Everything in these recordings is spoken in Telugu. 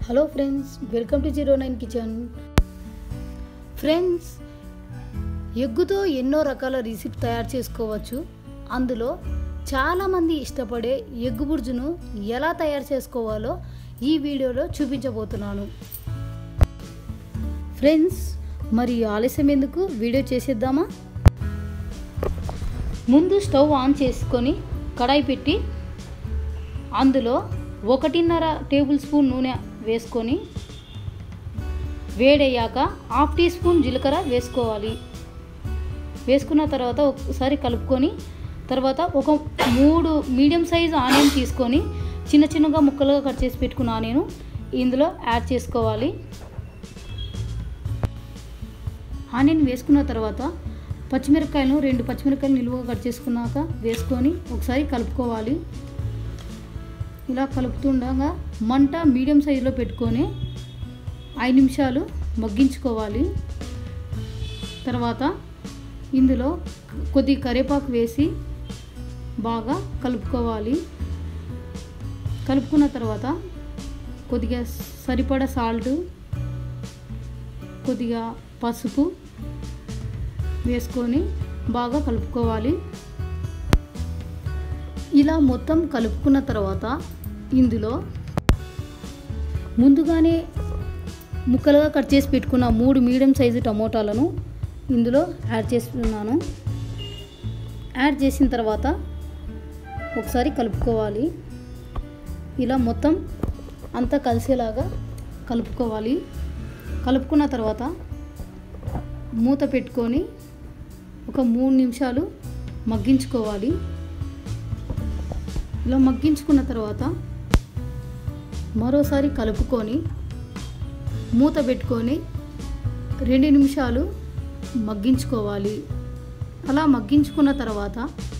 hello friends welcome to zero nine kitchen friends ఎగ్గుతో ఎన్నో రకాల రెసిపీ తయారు చేసుకోవచ్చు అందులో చాలామంది ఇష్టపడే ఎగ్గు బుర్జును ఎలా తయారు చేసుకోవాలో ఈ వీడియోలో చూపించబోతున్నాను ఫ్రెండ్స్ మరి ఆలస్యం ఎందుకు వీడియో చేసేద్దామా ముందు స్టవ్ ఆన్ చేసుకొని కడాయి పెట్టి అందులో ఒకటిన్నర టేబుల్ స్పూన్ నూనె వేసుకొని వేడయ్యాక హాఫ్ టీ స్పూన్ జీలకర్ర వేసుకోవాలి వేసుకున్న తర్వాత ఒకసారి కలుపుకొని తర్వాత ఒక మూడు మీడియం సైజ్ ఆనియన్ తీసుకొని చిన్న చిన్నగా ముక్కలుగా కట్ చేసి పెట్టుకున్న ఆనియన్ ఇందులో యాడ్ చేసుకోవాలి ఆనియన్ వేసుకున్న తర్వాత పచ్చిమిరపకాయలు రెండు పచ్చిమిరపకాయలు నిలువుగా కట్ చేసుకున్నాక వేసుకొని ఒకసారి కలుపుకోవాలి ఇలా కలుపుతుండగా మంట మీడియం సైజులో పెట్టుకొని ఐదు నిమిషాలు మగ్గించుకోవాలి తర్వాత ఇందులో కొద్ది కరివేపాకు వేసి బాగా కలుపుకోవాలి కలుపుకున్న తర్వాత కొద్దిగా సరిపడా సాల్ట్ కొద్దిగా పసుపు వేసుకొని బాగా కలుపుకోవాలి ఇలా మొత్తం కలుపుకున్న తర్వాత ఇందులో ముందుగానే ముక్కలుగా కట్ చేసి పెట్టుకున్న మూడు మీడియం సైజు టమోటాలను ఇందులో యాడ్ చేస్తున్నాను యాడ్ చేసిన తర్వాత ఒకసారి కలుపుకోవాలి ఇలా మొత్తం అంతా కలిసేలాగా కలుపుకోవాలి కలుపుకున్న తర్వాత మూత పెట్టుకొని ఒక మూడు నిమిషాలు మగ్గించుకోవాలి ఇలా మగ్గించుకున్న తర్వాత మరోసారి కలుపుకొని మూత పెట్టుకొని రెండు నిమిషాలు మగ్గించుకోవాలి అలా మగ్గించుకున్న తర్వాత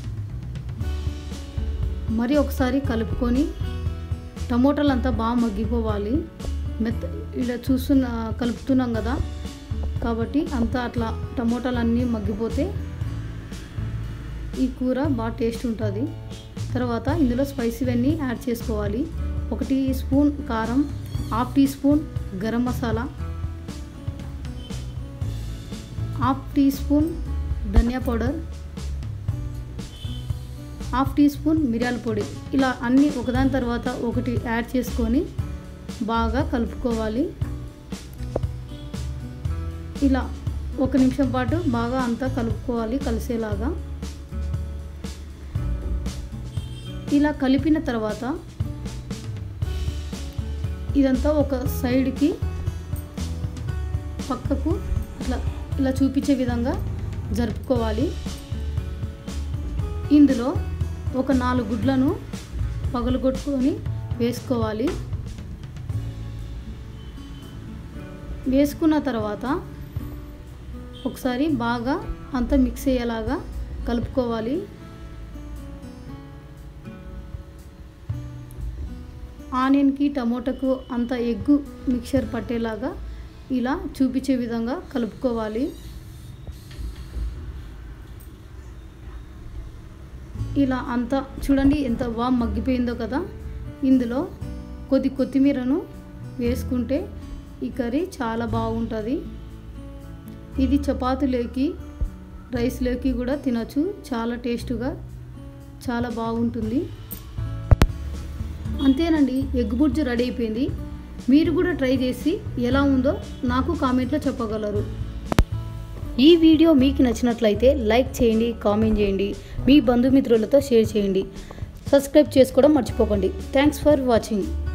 మరి ఒకసారి కలుపుకొని టమోటాలు అంతా బాగా మగ్గిపోవాలి మెత్త ఇలా చూస్తున్న కలుపుతున్నాం కదా కాబట్టి అంతా అట్లా టమోటాలు అన్నీ మగ్గిపోతే ఈ కూర బాగా టేస్ట్ ఉంటుంది తర్వాత ఇందులో స్పైసీవన్నీ యాడ్ చేసుకోవాలి ఒక టీ స్పూన్ కారం half teaspoon garam masala half teaspoon ధనియా పౌడర్ హాఫ్ టీ స్పూన్ మిరియాల పొడి ఇలా అన్నీ ఒకదాని తర్వాత ఒకటి యాడ్ చేసుకొని బాగా కలుపుకోవాలి ఇలా ఒక నిమిషం పాటు బాగా అంతా కలుపుకోవాలి కలిసేలాగా ఇలా కలిపిన తర్వాత ఇదంతా ఒక సైడ్కి పక్కకు అట్లా ఇలా చూపించే విధంగా జరుపుకోవాలి ఇందులో ఒక నాలుగు గుడ్లను పగలగొట్టుకొని వేసుకోవాలి వేసుకున్న తర్వాత ఒకసారి బాగా అంతా మిక్స్ అయ్యేలాగా కలుపుకోవాలి ఆనియన్కి టమోటాకు అంత ఎగ్గు మిక్చర్ పట్టేలాగా ఇలా చూపించే విధంగా కలుపుకోవాలి ఇలా అంతా చూడండి ఎంత బాగా మగ్గిపోయిందో కదా ఇందులో కొద్ది కొత్తిమీరను వేసుకుంటే ఈ కర్రీ చాలా బాగుంటుంది ఇది చపాతీలోకి రైస్లోకి కూడా తినచ్చు చాలా టేస్ట్గా చాలా బాగుంటుంది అంతేనండి ఎగ్ బుర్జు రెడీ అయిపోయింది మీరు కూడా ట్రై చేసి ఎలా ఉందో నాకు కామెంట్లో చెప్పగలరు ఈ వీడియో మీకు నచ్చినట్లయితే లైక్ చేయండి కామెంట్ చేయండి మీ బంధుమిత్రులతో షేర్ చేయండి సబ్స్క్రైబ్ చేసుకోవడం మర్చిపోకండి థ్యాంక్స్ ఫర్ వాచింగ్